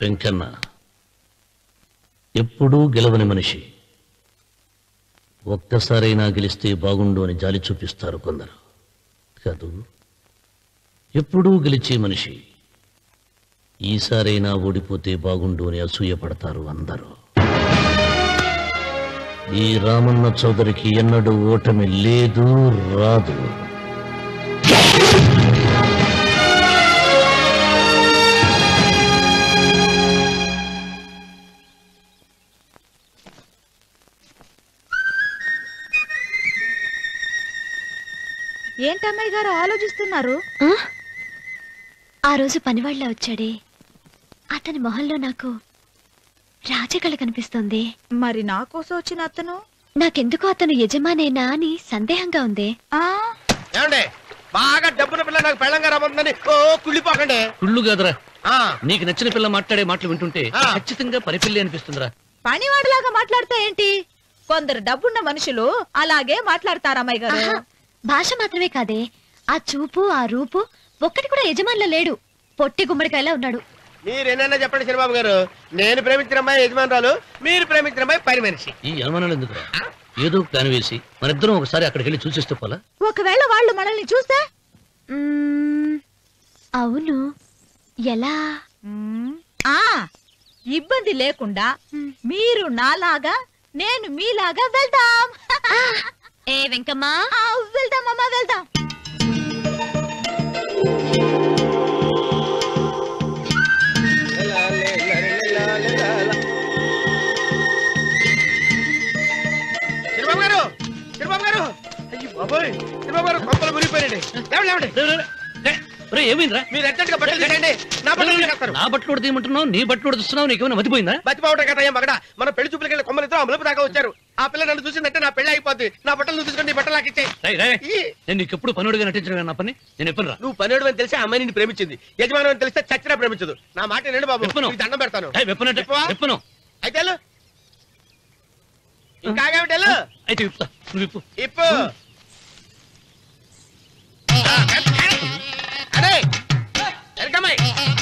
వెంకన్న ఎప్పుడూ గెలవని మనిషి ఒక్కసారైనా గెలిస్తే బాగుండు అని జాలి చూపిస్తారు కొందరు కాదు ఎప్పుడూ గెలిచే మనిషి ఈసారైనా ఓడిపోతే బాగుండు అని అసూయపడతారు అందరూ ఈ రామన్న చౌదరికి ఎన్నడూ ఓటమి లేదు రాదు ఏంటమ్మాయి గారు ఆలోచిస్తున్నారు ఆ? ఆ రోజు పనివాళ్ళ వచ్చాడే అతని మొహంలో నాకు రాజకళ కనిపిస్తోంది మరి నా కోసం వచ్చిన అతను నాకెందుకో అతను యజమానేనా అని సందేహంగా ఉంది ఆ ఏమండి బాగా డబ్బున పిల్ల నాకు పెళ్ళంగా రమ్మందని ఓ కుళ్ళిపోకండి కుళ్ళు కాదురా ఆ, నీకు నచ్చిన పిల్ల మాట్లాడే మాటలు వింటుంటే ఆ. ఖచ్చితంగా పరిపిల్లి అనిపిస్తుందిరా పనివాడిలాగా మాట్లాడతా ఏంటి కొందరు డబ్బున్న మనుషులు అలాగే మాట్లాడతారు అమ్మాయి గారు ఆహా, భాష మాత్రమే కాదే ఆ చూపు ఆ రూపు ఒక్కటి కూడా యజమానిలో లేడు పొట్టి గుమ్మడికాయలా ఉన్నాడు మీరేనన్నా చెప్పండి శనిబాబు గారు నేను ప్రేమించిన అమ్మాయి యజమానురాలు మీరు ప్రేమించిన అమ్మాయి పని మనిషి ఈ అనుమానాలు ఎందుకురా ఏదో ప్లాన్ వేసి మనిద్దరం ఒకసారి అక్కడికి వెళ్ళి చూసేస్తే పోలా ఒకవేళ వాళ్ళు మనల్ని చూస్తే మ్మ్, అవును ఎలా మ్మ్, ఆ ఇబ్బంది లేకుండా మీరు నాలాగా నేను మీలాగా వెళ్దాం ఏ వెంకమ్మా ఆ, వెళ్దాం అమ్మా వెళ్దాం శనిబాబు గారు శనిబాబు గారు అయ్యో బాబోయ్ శనిబాబు గారు కొంపలు మునిగిపోయారండి లేవండి లేవండి రే, రే, రే. రే, రే, ఏమైందిరా మీరు అర్జెంట్ గా బట్టలు తీసేయండి నా బట్టలు తీసేస్తారు నా బట్టలు కూడా తీయమంటున్నావు నీ బట్టలు కూడా తీస్తున్నావు నీకేమైనా మతిపోయిందా బతిపావటం కదా ఏం మగడ మన పెళ్లి చూపులకి వెళ్ళి కొమ్మలితో అమలుపు దాకా వచ్చారు ఆ పిల్ల నన్ను చూసిందంటే నా పెళ్లి అయిపోద్ది నా బట్టలు నువ్వు తీసుకొని నీ బట్టలు నాకు ఇచ్చేయి రేయ్, రేయ్, ఈ, నేను నీకు ఎప్పుడు పనుడిగా నటించడం నా పని నేను ఎప్పుడు రా నువ్వు పనివాడు అని తెలిసి ఆ అమ్మాయి నిన్ను ప్రేమించింది యజమాని అని తెలిస్తే చచ్చినా ప్రేమించదు నా మాట నేను బాబు విప్పను. నీకు దండం పెడతాను ఏయ్, విప్పనంటే విప్పవా? విప్పను అయితే వెళ్ళు. ఇంకా ఆగేమిటి వెళ్ళు. అయితే విప్పుతా నువ్వు విప్పు ఇప్పు అడే ఎరకమ్మాయి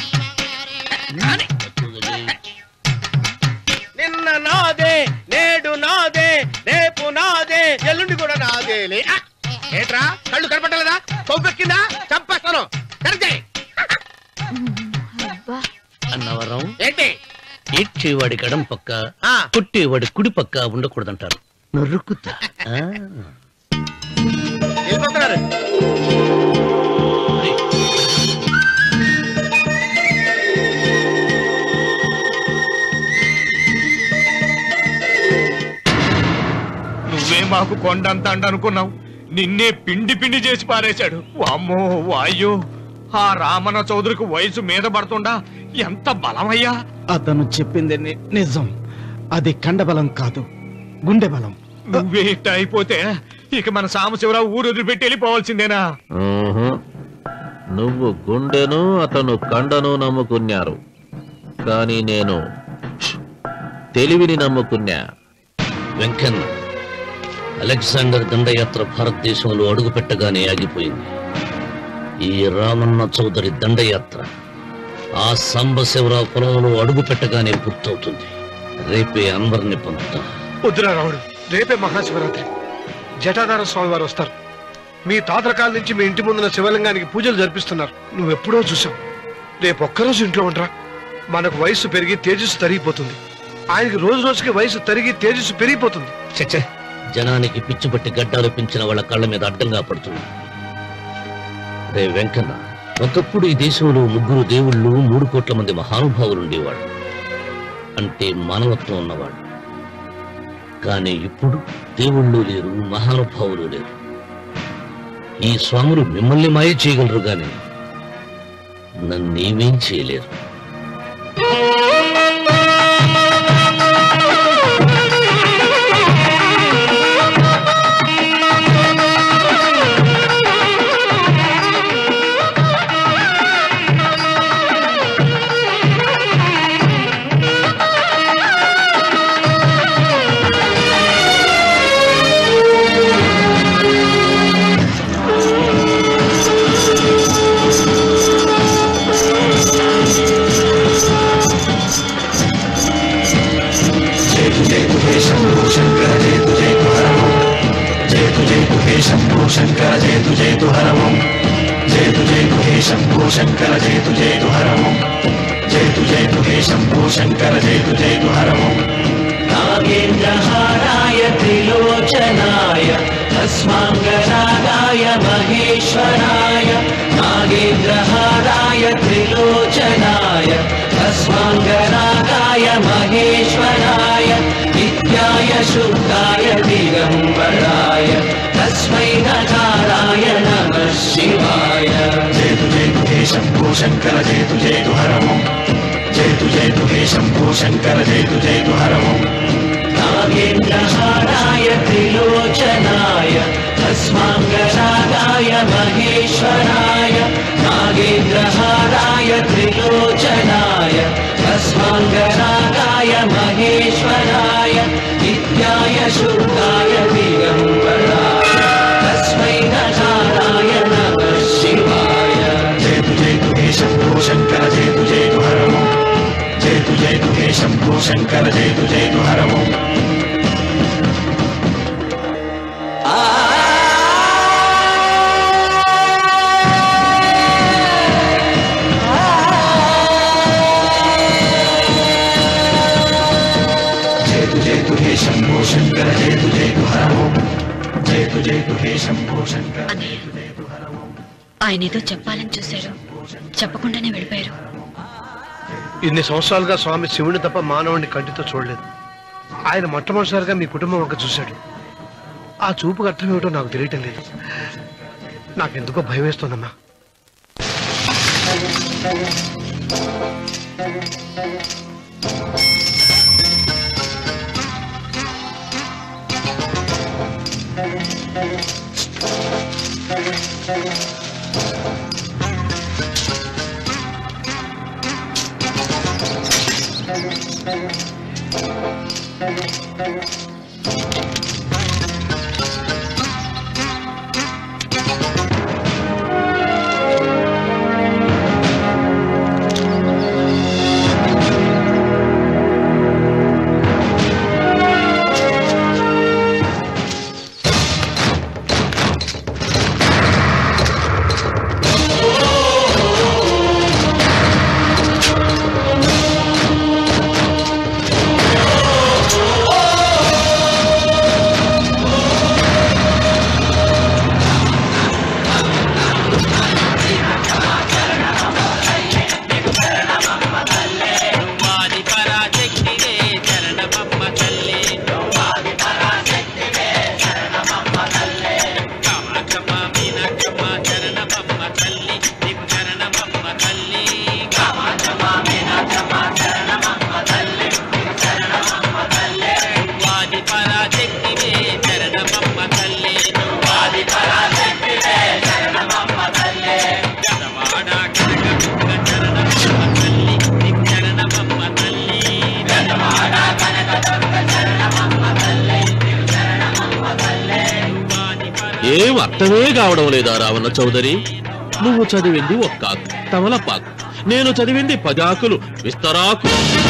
నిన్న నాదే నేడు నాదే రేపు నాదే ఎల్లుండి కూడా నాదేలే ఆ! ఏట్రా కళ్ళు కనపట్టలేదా కొవ్వెక్కిందా చంపేస్తాను కరెక్టే అబ్బా అన్నవరం ఏంటి ఏడ్చేవాడి గడం పక్క ఆ. కొట్టేవాడి కుడి పక్క ఉండకూడదంటారు నరుకుతా ఆ. వెళ్ళిపోతున్నారు రేయ్, నువ్వే మాకు కొండంత అండ అనుకున్నావు నిన్నే పిండి పిండి చేసి పారేశాడు వామ్మో వాయు ఆ రామన్న చౌదరికి వయసు మీద పడుతుండా ఎంత బలమయ్యా అతను చెప్పింది ని- నిజం అది కండబలం కాదు గుండె బలం నువ్వే ఇట్ట అయిపోతే ఇక మన సాంబశివరావు ఊరు వదిలిపెట్టి వెళ్ళిపోవాల్సిందేనా ఊహు. నువ్వు గుండెను అతను కండను నమ్ముకున్నారు కానీ నేను తెలివిని నమ్ముకున్నా వెంకన్న అలెగ్జాండర్ దండయాత్ర భారతదేశంలో అడుగు పెట్టగానే ఆగిపోయింది ఈ రామన్న చౌదరి దండయాత్ర ఆ సాంబశివరావు పొలంలో అడుగు పెట్టగానే పూర్తవుతుంది రేపే అన్వర్ని పంపుతా వద్దురా రావుడు రేపే మహాశివరాత్రి జటాధార స్వామి వారు వస్తారు మీ తాతల కాలం నుంచి మీ ఇంటి ముందున్న శివలింగానికి పూజలు జరిపిస్తున్నారు నువ్వెప్పుడో చూసావు రేపు ఒక్కరోజు ఇంట్లో ఉండరా మనకు వయసు పెరిగి తేజస్సు తరిగిపోతుంది ఆయనకి రోజు రోజుకి వయసు తరిగి తేజస్సు పెరిగిపోతుంది చచ్చే జనానికి పిచ్చి పట్టి గడ్డాలు పెంచిన వాళ్ళ కళ్ళ మీద అడ్డంగా పడుతుంది రే వెంకన్న ఒకప్పుడు ఈ దేశంలో ముగ్గురు దేవుళ్ళు మూడు కోట్ల మంది మహానుభావులు ఉండేవాళ్ళు అంటే మానవత్వం ఉన్నవాళ్ళు కానీ ఇప్పుడు దేవుళ్ళు లేరు మహానుభావులు లేరు ఈ స్వాములు మిమ్మల్ని మాయ చేయగలరు గాని నన్నేమేం చేయలేరు శంకర జయతు జయతు హరమం జయతు జయతు హే శంభో శంకర జయతు జయతు హరమం జయతు జయతు హే శంభో శంకర జయతు జయతు హరమం నాగేంద్రహారాయ త్రిలోచనాయ తస్మాంగరాగాయ మహేశ్వరాయ నాగేంద్రహారాయ త్రిలోచనాయ తస్మాంగరాగాయ మహేశ్వరాయ నిత్యాయ శుద్ధాయ దిగంబరాయ తస్మై నకారాయ నమః శివాయ జయతు జయతు హే శంభో శంకర జయతు జయతు హరమం జయతు జయతు హే శంభో శంకర జయతు జయతు హరమం నాగేంద్రహారాయ త్రిలోచనాయ తస్మాంగరాగాయ మహేశ్వరాయ నాగేంద్రహారాయ త్రిలోచనాయ తస్మాంగరాగాయ మహేశ్వరాయ నిత్యాయ శుద్ధాయ దిగంబరాయ తస్మై నకారాయ నమః శివాయ జయతు జయతు హే శంభో శంకర జయతు జయతు హరమం జయతు జయతు హే శంభో శంకర జయతు జయతు హరమం జయతు జయతు హే శంభో శంకర జయతు జయతు హరమం జయతు జయతు హే శంభో శంకర జయతు జయతు హరమం ఆయన ఏదో చెప్పాలని చూశారు చెప్పకుండానే వెళ్ళిపోయారు ఇన్ని సంవత్సరాలుగా స్వామి శివుని తప్ప మానవుడిని కంటితో చూడలేదు ఆయన మొట్టమొదటిసారిగా మీ కుటుంబం వంక చూశాడు ఆ చూపుకు అర్థం ఏమిటో నాకు తెలియటం లేదు నాకెందుకో భయం వేస్తోందమ్మా ఏం అర్థమే కావడం లేదా రావణ చౌదరి నువ్వు చదివింది ఒక్కాకు తమలపాకు నేను చదివింది పదాకులు విస్తరాకు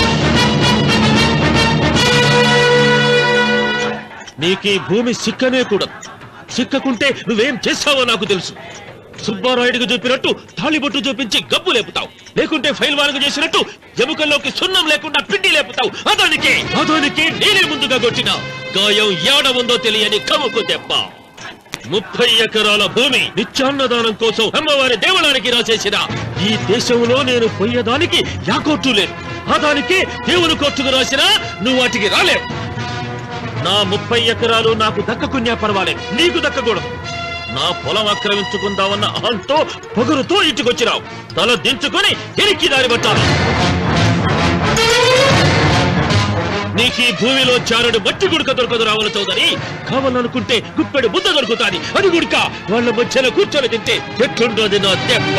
నీకీ భూమి సిక్కనే కూడా సిక్కకుంటే నువ్వేం చేస్తావో నాకు తెలుసు సుబ్బారాయుడికి చూపినట్టు తాళిబొట్టు చూపించి గబ్బు లేపుతావు లేకుంటే ఫైల్ వారకు చేసినట్టు ఎముకల్లోకి సున్నం లేకుండా పిండి లేపుతావు అదానికి అదానికి నేనే ముందుగా కొట్టిన గాయం ఏడ ఉందో తెలియని కముకు దెబ్బ ముప్పై ఎకరాల భూమి నిత్యాన్నదానం కోసం అమ్మవారి దేవళానికి రాసేసిన ఈ దేశంలో నేను పోయేదానికి యాకోర్టు లేదు అదానికి దేవుని కోర్టుకు రాసినా నువ్వు వాటికి రాలేవు నా ముప్పై ఎకరాలు నాకు దక్కకున్నా పర్వాలేదు నీకు దక్కకూడదు నా పొలం ఆక్రమించుకుందామన్న అహంతో పొగరుతో ఇంటికొచ్చినావు తల దించుకొని ఎనికి దారి పట్టాలి నీకు ఈ భూమిలో చారుడు మట్టి గుడక దొరకదు రావణ చౌదరి కావాలనుకుంటే గుప్పెడు బుద్ధ దొరుకుతాది అది గుడక వాళ్ళ మధ్యలో కూర్చొని తింటే ఎట్లుంటుంది నా దెబ్బ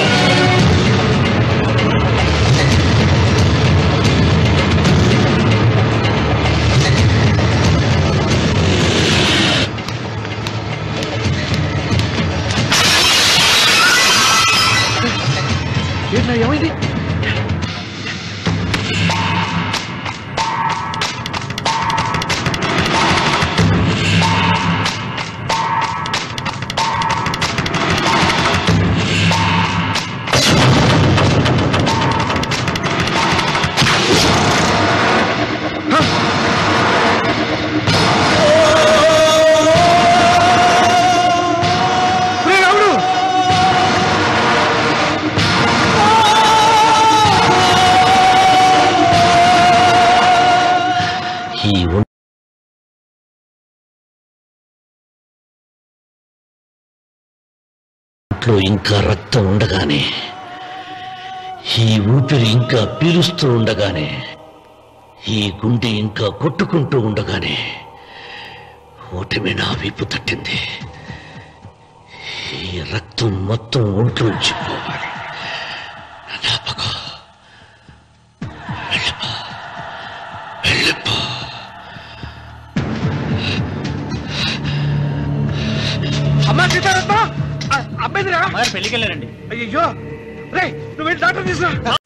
ఏమైంది ఒంట్లో ఇంకా రక్తం ఉండగానే ఈ ఊపిరి ఇంకా పీలుస్తూ ఉండగానే ఈ గుండె ఇంకా కొట్టుకుంటూ ఉండగానే ఓటమి నా వీపు తట్టింది ఈ రక్తం మొత్తం ఒంట్లోంచి పోవాలి నాపకో వెళ్ళిపో వెళ్ళిపో అమ్మా సీతారత్న అబ్బాయి పెళ్లికి వెళ్ళారండి అయ్యో రే నువ్వు వెళ్ళి డాక్టర్ తీసుకురా